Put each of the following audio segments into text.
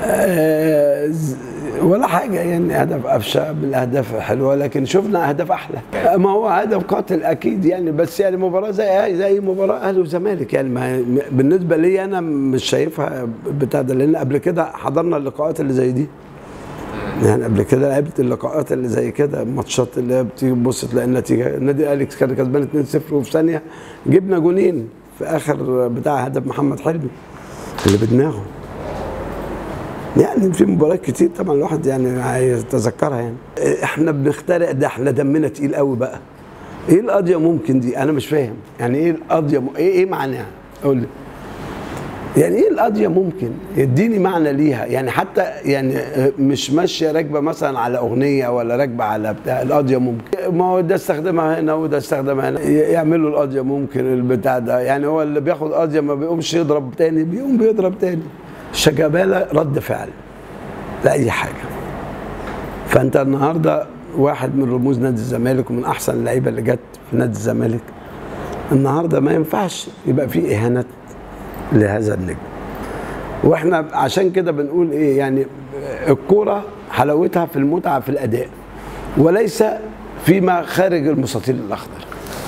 آه، ز- ولا حاجه يعني هدف قفشه بالاهداف حلوه لكن شفنا اهداف احلى ما هو هدف قاتل اكيد يعني بس يعني مباراه زي زي مباراه اهلي وزمالك يعني ما بالنسبه لي انا مش شايفها بتاع ده لان قبل كده حضرنا اللقاءات اللي زي دي يعني قبل كده لعبت اللقاءات اللي زي كده الماتشات اللي هي بتيجي تبص تلاقي النتيجه النادي الاهلي كان كسبان 2-0 وفي ثانيه جبنا جونين في اخر بتاع هدف محمد حلمي اللي بدماغه يعني في مباريات كتير طبعا الواحد يعني هيتذكرها يعني احنا بنخترق ده احنا دمنا تقيل قوي بقى ايه القضيه ممكن دي انا مش فاهم يعني ايه القضيه م... ايه ايه معناها قول لي يعني ايه القضيه ممكن اديني معنى ليها يعني حتى يعني مش ماشيه راكبه مثلا على اغنيه ولا راكبه على بتاع القضيه ممكن ما هو ده استخدمها هنا وده استخدمها هنا يعملوا القضيه ممكن البتاع ده يعني هو اللي بياخد قضيه ما بيقومش يضرب تاني بيقوم بيضرب تاني شجبالة رد فعل لاي حاجه فانت النهارده واحد من رموز نادي الزمالك ومن احسن اللعيبه اللي جت في نادي الزمالك النهارده ما ينفعش يبقى في اهانات لهذا النجم واحنا عشان كده بنقول ايه يعني الكوره حلاوتها في المتعه في الاداء وليس فيما خارج المستطيل الاخضر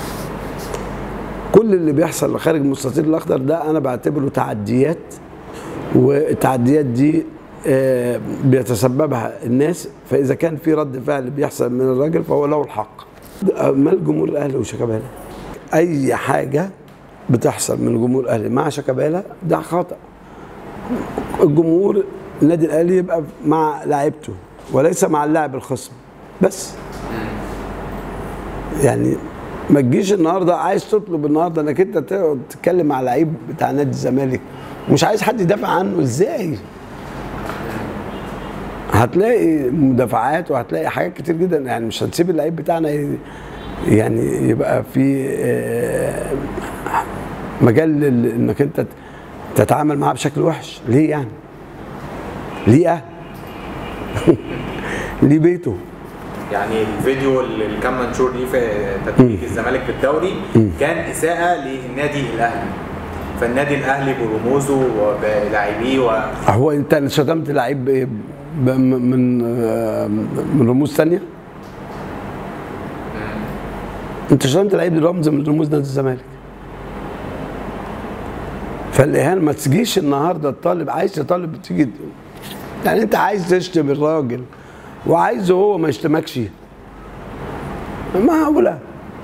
كل اللي بيحصل خارج المستطيل الاخضر ده انا بعتبره تعديات والتعديات دي آه، بيتسببها الناس فاذا كان في رد فعل بيحصل من الراجل فهو له الحق ما الجمهور الاهلي وشيكابالا اي حاجه بتحصل من جمهور الاهلي مع شيكابالا ده خطا الجمهور النادي الاهلي يبقى مع لاعيبته وليس مع اللاعب الخصم بس يعني ما تجيش النهارده عايز تطلب النهارده انك انت تقعد تتكلم مع لعيب بتاع نادي الزمالك ومش عايز حد يدافع عنه ازاي؟ هتلاقي مدافعات وهتلاقي حاجات كتير جدا يعني مش هنسيب اللعيب بتاعنا ي- يعني يبقى في آه، مجال لل- انك انت تتعامل معاه بشكل وحش ليه يعني؟ ليه اهل؟ ليه بيته؟ يعني الفيديو اللي كان منشور ليه في تتويج الزمالك بالدوري كان اساءه للنادي الاهلي فالنادي الاهلي برموزه وبلاعبيه و... هو انت شتمت لعيب بايه؟ ب- من آه، من رموز ثانيه؟ انت شتمت لعيب دي رمز من رموز نادي الزمالك فالاهانه ما تجيش النهارده الطالب عايز تطالب تيجي يعني انت عايز تشتم الراجل وعايزه هو ما يشتمكش معقوله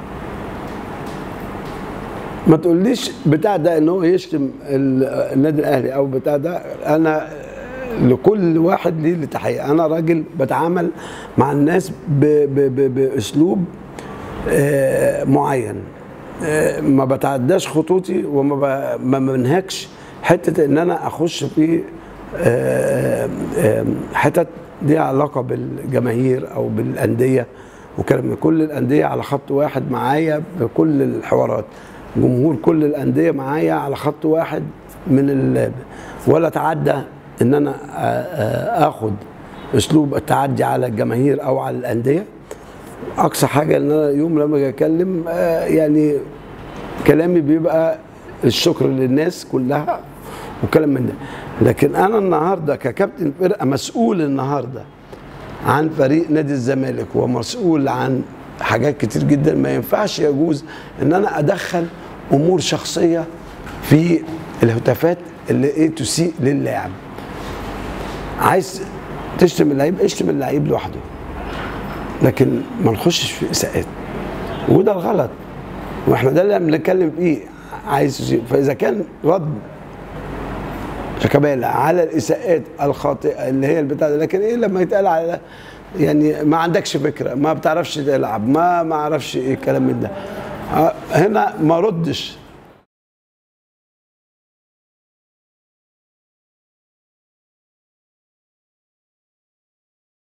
ما تقوليش بتاع ده ان هو يشتم ال- النادي الاهلي او بتاع ده انا لكل واحد ليه اللي تحقيق انا راجل بتعامل مع الناس ب ب ب باسلوب آه، معين آه، ما بتعداش خطوطي وما ب- ما منهكش حته ان انا اخش في آه، آه، حتت ليها علاقه بالجماهير او بالانديه وكلام من كل الانديه على خط واحد معايا بكل الحوارات جمهور كل الانديه معايا على خط واحد من ال ولا تعدى ان انا آه، آه، اخد اسلوب التعدي على الجماهير او على الانديه اقصى حاجه ان انا يوم لما اجي اتكلم آه، يعني كلامي بيبقى الشكر للناس كلها وكلام من ده لكن انا النهارده ككابتن فرقه مسؤول النهارده عن فريق نادي الزمالك ومسؤول عن حاجات كتير جدا ما ينفعش يجوز ان انا ادخل امور شخصيه في الهتافات اللي ايه تسيء للاعب عايز تشتم اللعيب اشتم اللعيب لوحده لكن ما نخشش في اساءات وده الغلط واحنا ده اللي بنتكلم فيه عايز فاذا كان رد شيكابالا على الاساءات الخاطئه اللي هي البتاع ده لكن ايه لما يتقال على يعني ما عندكش فكره ما بتعرفش تلعب ما ما اعرفش ايه الكلام من ده آه، هنا ما ردش